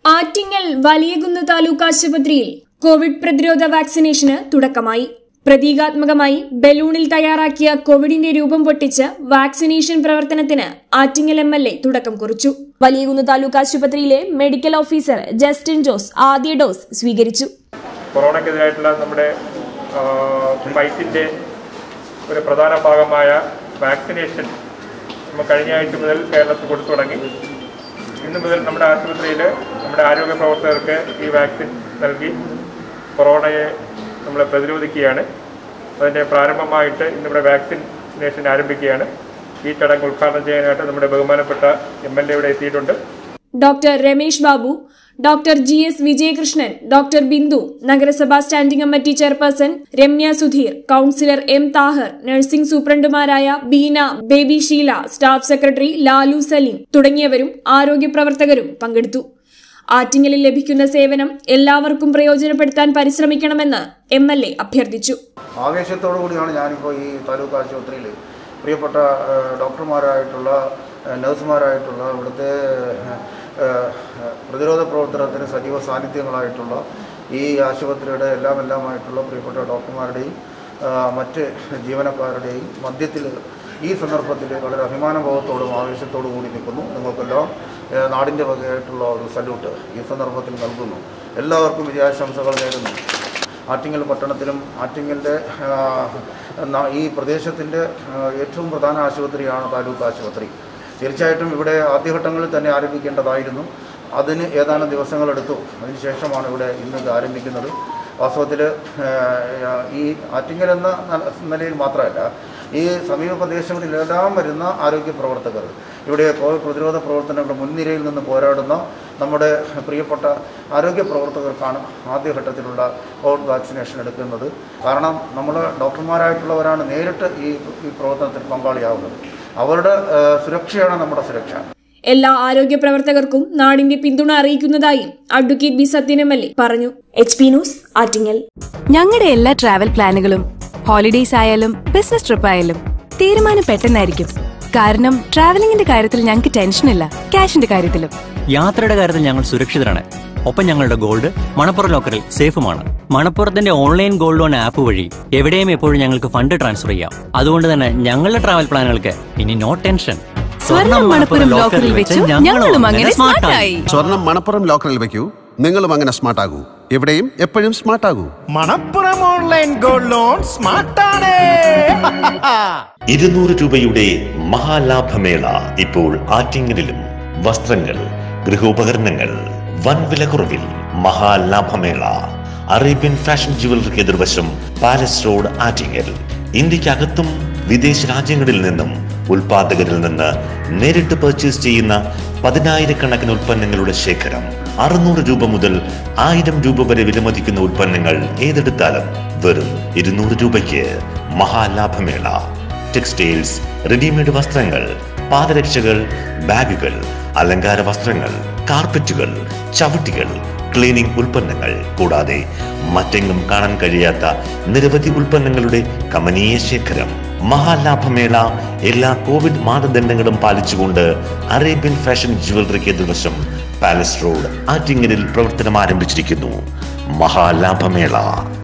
ആറ്റിങ്ങൽ വലിയകുന്ന് താലൂക്ക് ആശുപത്രിയിൽ കോവിഡ് പ്രതിരോധ വാക്സിനേഷന് തുടക്കമായി പ്രതീകാത്മകമായി ബലൂണിൽ തയ്യാറാക്കിയ കോവിഡിന്റെ രൂപം പൊട്ടിച്ച് വാക്സിനേഷൻ പ്രവർത്തനത്തിന് ആറ്റിങ്ങൽ എം എൽ എ തുടക്കം കുറിച്ചു വലിയകുന്ന് താലൂക്ക് ആശുപത്രിയിലെ മെഡിക്കൽ ഓഫീസർ ജസ്റ്റിൻ ജോസ് ആദ്യ ഡോസ് സ്വീകരിച്ചു കൊറോണയ്ക്കെതിരായിട്ടുള്ള നമ്മുടെ ആ, ഫൈറ്റിൻ്റെ ഒരു പ്രധാന ഭാഗമായ വാക്സിനേഷൻ നമ്മൾ കഴിഞ്ഞ ആഴ്ച മുതൽ കേരളത്തിൽ കൊടുത്തു തുടങ്ങി ഇന്ന് മുതൽ നമ്മുടെ ആശുപത്രിയിൽ നമ്മുടെ ആരോഗ്യ പ്രവർത്തകർക്ക് ഈ വാക്സിൻ നൽകി കൊറോണയെ നമ്മൾ പ്രതിരോധിക്കുകയാണ് അതിൻ്റെ പ്രാരംഭമായിട്ട് ഇന്നിവിടെ വാക്സിനേഷൻ ആരംഭിക്കുകയാണ് ഈ ചടങ്ങ് ഉദ്ഘാടനം ചെയ്യാനായിട്ട് നമ്മുടെ ബഹുമാനപ്പെട്ട എം എൽ എ ഇവിടെ എത്തിയിട്ടുണ്ട് doctor Ramesh Babu doctor G S Vijayakrishnan doctor Bindu നഗരസഭാ standing committee chairperson Ramya Sudheer councillor M Thahar nursing സൂപ്രണ്ടുമാരായ ബീന ബേബി ഷീല സ്റ്റാഫ് സെക്രട്ടറി ലാലു സലീം തുടങ്ങിയവരും ആരോഗ്യ പ്രവർത്തകരും പങ്കെടുത്തു ആറ്റിങ്ങലിൽ ലഭിക്കുന്ന സേവനം എല്ലാവർക്കും പ്രയോജനപ്പെടുത്താൻ പരിശ്രമിക്കണമെന്ന് എം എൽ എ അഭ്യർത്ഥിച്ചു ആവേശത്തോടു കൂടിയാണ് ഞാനിപ്പോൾ ഈ താലൂക്ക് ആശുപത്രിയിൽ പ്രിയപ്പെട്ട ഏഹ്, ഡോക്ടർമാരായിട്ടുള്ള ഏഹ്, നഴ്സുമാരായിട്ടുള്ള ഇവിടുത്തെ ഏഹ്, പ്രതിരോധ പ്രവർത്തനത്തിന് സജീവ സാന്നിധ്യങ്ങളായിട്ടുള്ള ഈ ആശുപത്രിയുടെ എല്ലാം എല്ലാമായിട്ടുള്ള പ്രിയപ്പെട്ട ഡോക്ടർമാരുടെയും ഏഹ്, മറ്റ് ജീവനക്കാരുടെയും മധ്യത്തിൽ ഈ സന്ദർഭത്തിൽ വളരെ അഭിമാനബോധത്തോടും ആവേശത്തോടു കൂടി നിൽക്കുന്നു നിങ്ങൾക്കെല്ലാം ഏഹ്, നാടിൻ്റെ വകയായിട്ടുള്ള ഒരു സല്യൂട്ട് ഈ സന്ദർഭത്തിൽ നൽകുന്നു എല്ലാവർക്കും വിജയാശംസകൾ നേരുന്നു ആറ്റിങ്ങൽ പട്ടണത്തിലും ആറ്റിങ്ങലിൻ്റെ ഈ പ്രദേശത്തിൻ്റെ ഏറ്റവും പ്രധാന ആശുപത്രിയാണ് താലൂക്ക് ആശുപത്രി തീർച്ചയായിട്ടും ഇവിടെ ആദ്യഘട്ടങ്ങളിൽ തന്നെ ആരംഭിക്കേണ്ടതായിരുന്നു അതിന് ഏതാനും ദിവസങ്ങളെടുത്തു അതിനുശേഷമാണ് ഇവിടെ ഇന്ന് ഇത് ആരംഭിക്കുന്നത് വാസ്തവത്തിൽ ഈ ആറ്റിങ്ങൽ എന്ന ന- നിലയിൽ മാത്രമല്ല ഈ സമീപ പ്രദേശങ്ങളിലെല്ലാം വരുന്ന ആരോഗ്യ പ്രവർത്തകർ ഇവിടെ കോവിഡ് പ്രതിരോധ പ്രവർത്തനങ്ങളുടെ മുൻനിരയിൽ നിന്ന് പോരാടുന്ന നമ്മുടെ പ്രിയപ്പെട്ട ആരോഗ്യ പ്രവർത്തകർക്കാണ് ആദ്യഘട്ടത്തിലുള്ള കോവിഡ് വാക്സിനേഷൻ എടുക്കുന്നത് കാരണം നമ്മൾ ഡോക്ടർമാരായിട്ടുള്ളവരാണ് നേരിട്ട് ഈ ഈ പ്രവർത്തനത്തിൽ പങ്കാളിയാവുന്നത് അവരുടെ ഏഹ്, സുരക്ഷയാണ് നമ്മുടെ സുരക്ഷ എല്ലാ ആരോഗ്യ പ്രവർത്തകർക്കും നാടിന്റെ പിന്തുണ അറിയിക്കുന്നതായും advocate B Sathyan M L A പറഞ്ഞു എച്ച് പി ന്യൂസ് ആറ്റിങ്ങൽ ഞങ്ങളുടെ എല്ലാ ട്രാവൽ പ്ലാനുകളും ഹോളിഡേയ്സ് ആയാലും ബിസിനസ് ട്രിപ്പ് ആയാലും തീരുമാനം പെട്ടെന്നായിരിക്കും കാരണം ട്രാവലിംഗിന്റെ കാര്യത്തിൽ ഞങ്ങൾക്ക് ടെൻഷനില്ല ക്യാഷിന്റെ കാര്യത്തിലും യാത്രയുടെ കാര്യത്തിൽ ഞങ്ങൾ സുരക്ഷിതരാണ് ഒപ്പം ഞങ്ങളുടെ ഗോൾഡ് മണപ്പുറം ലോക്കറിൽ സേഫുമാണ് മണപ്പുറത്തിന്റെ ഓൺലൈൻ ഗോൾഡ് ലോൺ ആപ്പ് വഴി എവിടെയും എപ്പോഴും ഞങ്ങൾക്ക് ഫണ്ട് ട്രാൻസ്ഫർ ചെയ്യാം അതുകൊണ്ട് തന്നെ ഞങ്ങളുടെ ട്രാവൽ പ്ലാനുകൾക്ക് ഇനി നോ ടെൻഷൻ സ്വർണം മണപ്പുറം ലോക്കറിൽ വെച്ചു ഞങ്ങളും അങ്ങനെ സ്മാർട്ടായി സ്വർണം മണപ്പുറം ലോക്കറിൽ വെക്കൂ നിങ്ങളും അങ്ങനെ സ്മാർട്ട് ആകൂ എവിടെയും എപ്പോഴും സ്മാർട്ട് ആകൂ മണപ്പുറം ഓൺലൈൻ ഗോൾഡ് ലോൺ സ്മാർട്ടാണ് ഇരുന്നൂറ് രൂപയുടെ മഹാലാഭമേള ഇപ്പോൾ ആറ്റിങ്ങലിലും വസ്ത്രങ്ങൾ ഗൃഹോപകരണങ്ങൾ വൻ വിലക്കുറവിൽ മഹാലാഭമേള അറേബ്യൻ ഫാഷൻ ജുവലറിക്ക് എതിർവശം പാലസ് റോഡ് ആറ്റിങ്ങൽ ഇന്ത്യക്കകത്തും വിദേശ രാജ്യങ്ങളിൽ നിന്നും ഉൽപാദകരിൽ നിന്ന് നേരിട്ട് പർച്ചേസ് ചെയ്യുന്ന പതിനായിരക്കണക്കിന് ഉൽപ്പന്നങ്ങളുടെ ശേഖരം അറുന്നൂറ് രൂപ മുതൽ ആയിരം രൂപ വരെ വിലമതിക്കുന്ന ഉൽപ്പന്നങ്ങൾ ഏതെടുത്താലും വെറും ഇരുന്നൂറ് രൂപയ്ക്ക് മഹാലാഭമേള ടെക്സ്റ്റൈൽസ് റെഡിമെയ്ഡ് വസ്ത്രങ്ങൾ പാദരക്ഷകൾ ബാഗുകൾ അലങ്കാര വസ്ത്രങ്ങൾ കാർപ്പറ്റുകൾ ചവിട്ടികൾ ക്ലീനിംഗ് ഉൽപ്പന്നങ്ങൾ കൂടാതെ മറ്റെങ്ങും കാണാൻ കഴിയാത്ത നിരവധി ഉൽപ്പന്നങ്ങളുടെ കമനീയ ശേഖരം മഹാലാഭമേള എല്ലാ കോവിഡ് മാനദണ്ഡങ്ങളും പാലിച്ചുകൊണ്ട് അറേബ്യൻ ഫാഷൻ ജുവലറിക്ക് എതിർവശം പാലസ് റോഡ് ആറ്റിങ്ങലിൽ പ്രവർത്തനം ആരംഭിച്ചിരിക്കുന്നു മഹാലാഭമേള